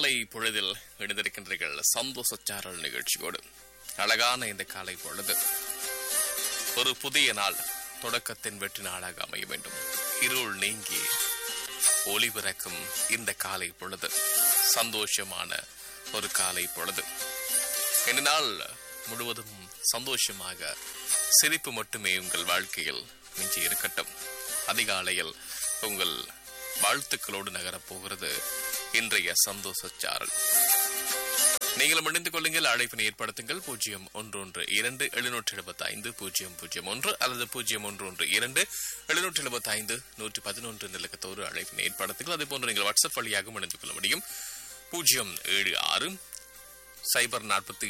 காலை பொழுதில் இணைந்திருக்கின்றீர்கள் சந்தோஷ சாரல் நிகழ்ச்சியோடு அழகான இந்த காலை பொழுது ஒரு புதிய நாள் தொடக்கத்தின் வெற்றி நாளாக அமைய வேண்டும் இருள் நீங்கி ஒளி பிறக்கும் இந்த காலை பொழுது சந்தோஷமான ஒரு காலை பொழுது இந்த நாள் முழுவதும் சந்தோஷமாக சிரிப்பு மட்டுமே உங்கள் வாழ்க்கையில் மிஞ்சி இருக்கட்டும் அதிகாலையில் உங்கள் வாழ்த்துக்களோடு நகரப் போகிறது இன்றைய சந்தோஷ சாரல் நீங்களும் இணைந்து கொள்ளுங்கள் அழைப்பினை ஏற்படுத்துங்கள் பூஜ்ஜியம் ஒன்று ஒன்று இரண்டு எழுநூற்றி எழுபத்தி ஐந்து பூஜ்ஜியம் பூஜ்ஜியம் ஒன்று அல்லது பூஜ்ஜியம் ஒன்று ஒன்று இரண்டு எழுநூற்றி எழுபத்தி ஐந்து நூற்றி பதினொன்று நிலக்கத்தோடு அழைப்பினை ஏற்படுத்துங்கள் அதே போன்று நீங்கள் வாட்ஸ்அப் வழியாகவும் இணைந்து கொள்ள முடியும் பூஜ்ஜியம் ஏழு ஆறு சைபர் நாற்பத்தி